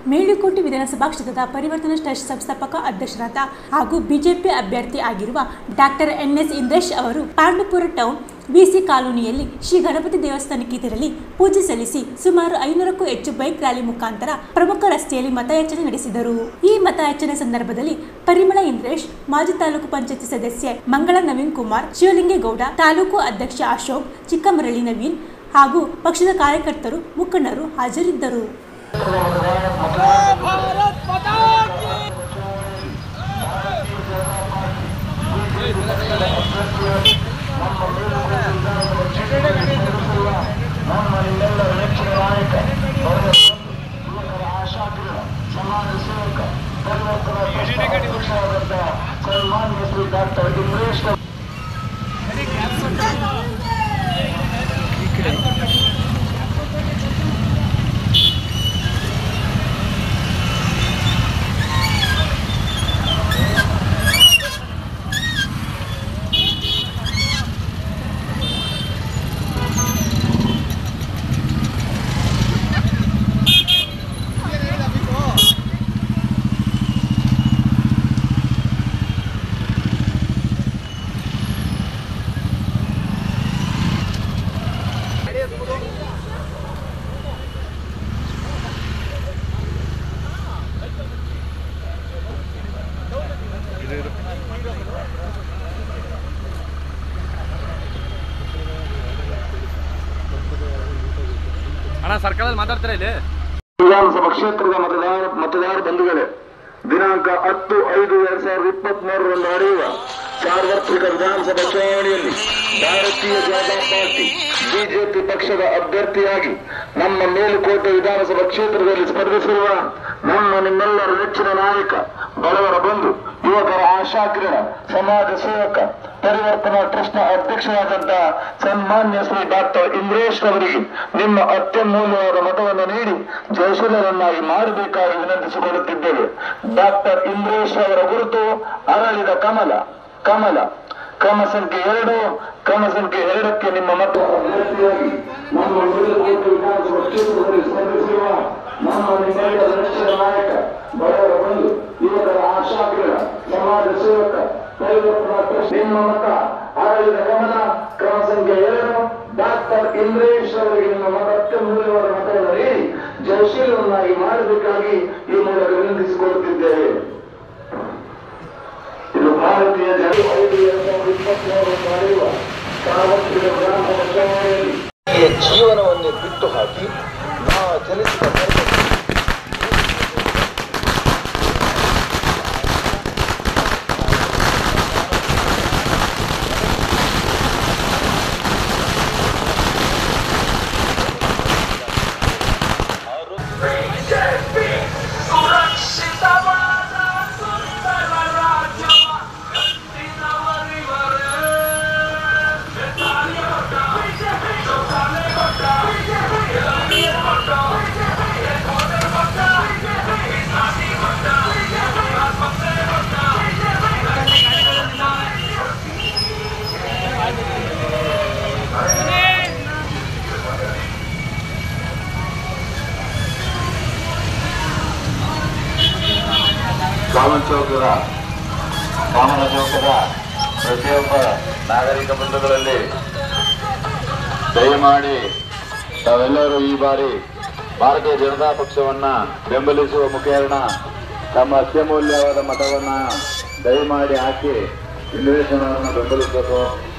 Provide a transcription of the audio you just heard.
ಮೇಲುಕೋಟೆ ವಿಧಾನಸಭಾ ಕ್ಷೇತ್ರದ ಪರಿವರ್ತನಾ ಟ್ರಸ್ಟ್ ಸಂಸ್ಥಾಪಕ ಅಧ್ಯಕ್ಷರಾದ ಹಾಗೂ ಬಿಜೆಪಿ ಅಭ್ಯರ್ಥಿ ಆಗಿರುವ ಡಾಕ್ಟರ್ ಎನ್ ಎಸ್ ಇಂದ್ರೇಶ್ ಅವರು ಪಾಂಡುಪುರ ಟೌನ್ ಬಿಸಿ ಕಾಲೋನಿಯಲ್ಲಿ ಶ್ರೀ ಗಣಪತಿ ದೇವಸ್ಥಾನಕ್ಕೆ ತೆರಳಿ ಪೂಜೆ ಸಲ್ಲಿಸಿ ಸುಮಾರು ಐನೂರಕ್ಕೂ ಹೆಚ್ಚು ಬೈಕ್ ರ್ಯಾಲಿ ಮುಖಾಂತರ ಪ್ರಮುಖ ರಸ್ತೆಯಲ್ಲಿ ಮತಯಾಚನೆ ನಡೆಸಿದರು ಈ ಮತಯಾಚನೆ ಸಂದರ್ಭದಲ್ಲಿ ಪರಿಮಳ ಇಂದ್ರೇಶ್ ಮಾಜಿ ತಾಲೂಕು ಪಂಚಾಯತಿ ಸದಸ್ಯೆ ಮಂಗಳ ನವೀನ್ ಕುಮಾರ್ ಶಿವಲಿಂಗೇಗೌಡ ತಾಲೂಕು ಅಧ್ಯಕ್ಷ ಅಶೋಕ್ ಚಿಕ್ಕಮರಳಿ ನವೀನ್ ಹಾಗೂ ಪಕ್ಷದ ಕಾರ್ಯಕರ್ತರು ಮುಖಂಡರು ಹಾಜರಿದ್ದರು भारत माता की ಅಣ್ಣ ಸರ್ಕಲಲ್ಲಿ ಮಾತಾಡ್ತೀರಾ ಇಲ್ಲಿ ವಿಧಾನಸಭಾ ಕ್ಷೇತ್ರದ ಮತದಾರ ಮತದಾರ ಬಂಧುಗಳೇ ದಿನಾಂಕ ಹತ್ತು ಐದು ಎರಡ್ ಸಾವಿರದ ಇಪ್ಪತ್ತ್ ಮೂರರಂದು ನಡೆಯುವ ಸಾರ್ವತ್ರಿಕ ವಿಧಾನಸಭಾ ಚುನಾವಣೆಯಲ್ಲಿ ಭಾರತೀಯ ಜನತಾ ಪಾರ್ಟಿ ಬಿಜೆಪಿ ಪಕ್ಷದ ಅಭ್ಯರ್ಥಿಯಾಗಿ ನಮ್ಮ ಮೇಲುಕೋಟೆ ವಿಧಾನಸಭಾ ಕ್ಷೇತ್ರದಲ್ಲಿ ಸ್ಪರ್ಧಿಸಿರುವ ನಮ್ಮ ನಿಮ್ಮೆಲ್ಲರ ನೆಚ್ಚಿನ ನಾಯಕ ಬಡವರ ಬಂಧು ಯುವಕರ ಆಶಾಕಿರಣ ಸಮಾಜ ಸೇವಕ ಪರಿವರ್ತನಾ ಟ್ರಸ್ಟ್ನ ಅಧ್ಯಕ್ಷರಾದಂತಹ ಸನ್ಮಾನ್ಯ ಶ್ರೀ ಡಾಕ್ಟರ್ ಇಂದ್ರೇಶ್ ಅವರಿಗೆ ನಿಮ್ಮ ಅತ್ಯಮೂಲ್ಯವಾದ ಮತವನ್ನು ನೀಡಿ ಜಯಶೀಲರನ್ನಾಗಿ ಮಾಡಬೇಕಾಗಿ ವಿನಂತಿಸಿಕೊಳ್ಳುತ್ತಿದ್ದೇವೆ ಡಾಕ್ಟರ್ ಇಂದ್ರೇಶ್ ಅವರ ಗುರುತು ಅರಳಿದ ಕಮಲ ಕಮಲ ಕ್ರಮ ಸಂಖ್ಯೆ ಎರಡು ಕ್ರಮ ಸಂಖ್ಯೆ ಎರಡಕ್ಕೆ ನಿಮ್ಮ ಮತ ಅಭ್ಯರ್ಥಿಯಾಗಿ ನಮ್ಮ ಮೇಲುಕೋಟೆ ವಿಧಾನಸಭಾ ಕ್ಷೇತ್ರದಲ್ಲಿ ಸ್ಪರ್ಧಿಸಿರುವ ನಮ್ಮ ನಿಮ್ಮೆಲ್ಲರ ನೆಚ್ಚಿನ ನಾಯಕ ಬಡವರ ಬಂಧು ಯುವಕರ ಆಶಾಕಿರಣ ಸಮಾಜ ಸೇವಕ ಪರಿವರ್ತನಾ ಟ್ರಸ್ಟ್ ನಿಮ್ಮ ಮತ ಆಡಳಿತ ಗಮನ ಕ್ರಮ ಸಂಖ್ಯೆ ಎರಡು ಡಾಕ್ಟರ್ ಇಂದ್ರೇಶ್ ಅವರಿಗೆ ನಿಮ್ಮ ಮತ ಅತ್ಯಮೂಲ್ಯವಾದ ಮತವನ್ನು ನೀಡಿ ಜಯಶೀಲವನ್ನಾಗಿ ಮಾಡಬೇಕಾಗಿ ಈ ಮೂಲಕ ವಿನಂತಿಸಿಕೊಳ್ಳುತ್ತಿದ್ದೇವೆ ಇದು ಭಾರತೀಯ ಜನ ಐದು ಎರಡು ಸಾವಿರದ ಇಪ್ಪತ್ಮೂರರಲ್ಲಿ ನಡೆಯುವ ಸಾರ್ವತ್ರಿಕ ವಿಧಾನಸಭಾ ಚುನಾವಣೆಯಲ್ಲಿ ಈ ಜೀವನವನ್ನು ಬಿಟ್ಟು ಹಾಕಿ ನಾ ಜನಿಸಿದ ಧರ್ಮ ಕಾಮನ್ ಚೌಕದ ಕಾಮನ ಚೌಕದ ಪ್ರತಿಯೊಬ್ಬ ನಾಗರಿಕ ಬಂಧುಗಳಲ್ಲಿ ದಯಮಾಡಿ ತಾವೆಲ್ಲರೂ ಈ ಬಾರಿ ಭಾರತೀಯ ಜನತಾ ಪಕ್ಷವನ್ನ ಬೆಂಬಲಿಸುವ ಮುಖೇನ ತಮ್ಮ ಅತ್ಯಮೂಲ್ಯವಾದ ಮತವನ್ನ ದಯಮಾಡಿ ಹಾಕಿ ಇಂದ್ರೇಶನವರನ್ನು ಬೆಂಬಲಿಸಬೇಕು